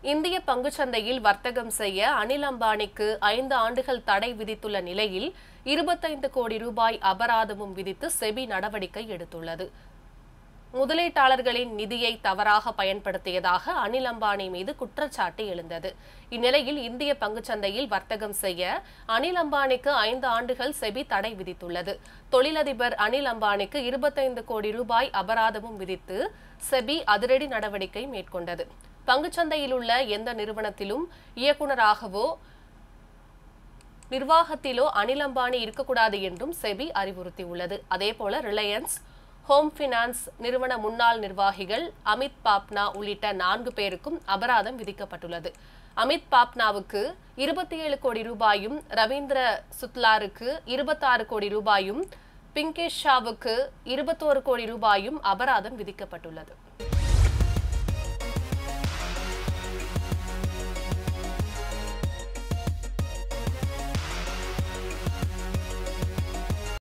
இந்திய பங்குச்சந்தையில் வர்த்தகம் செய்ய அனில் அம்பானிக்கு ஐந்து ஆண்டுகள் தடை விதித்துள்ள நிலையில் இருபத்தைந்து கோடி ரூபாய் அபராதமும் விதித்து செபி நடவடிக்கை எடுத்துள்ளது முதலீட்டாளர்களின் நிதியை தவறாக பயன்படுத்தியதாக அனில் அம்பானி மீது குற்றச்சாட்டு எழுந்தது இந்நிலையில் இந்திய பங்குச்சந்தையில் வர்த்தகம் செய்ய அனில் அம்பானிக்கு ஐந்து ஆண்டுகள் செபி தடை விதித்துள்ளது தொழிலதிபர் அனில் அம்பானிக்கு இருபத்தைந்து கோடி ரூபாய் அபராதமும் விதித்து செபி அதிரடி நடவடிக்கை மேற்கொண்டது பங்குச்சந்தையில் உள்ள எந்த நிறுவனத்திலும் இயக்குநராகவோ நிர்வாகத்திலோ அனில் அம்பானி இருக்கக்கூடாது என்றும் செபி அறிவுறுத்தியுள்ளது அதேபோல ரிலையன்ஸ் ஹோம் பினான்ஸ் நிறுவன முன்னாள் நிர்வாகிகள் அமித் பாப்னா உள்ளிட்ட நான்கு பேருக்கும் அபராதம் விதிக்கப்பட்டுள்ளது அமித் பாப்னாவுக்கு இருபத்தி ஏழு கோடி ரூபாயும் ரவீந்திர சுத்லாருக்கு இருபத்தாறு கோடி ரூபாயும் பிங்கேஷ் ஷாவுக்கு இருபத்தோரு கோடி ரூபாயும் அபராதம் விதிக்கப்பட்டுள்ளது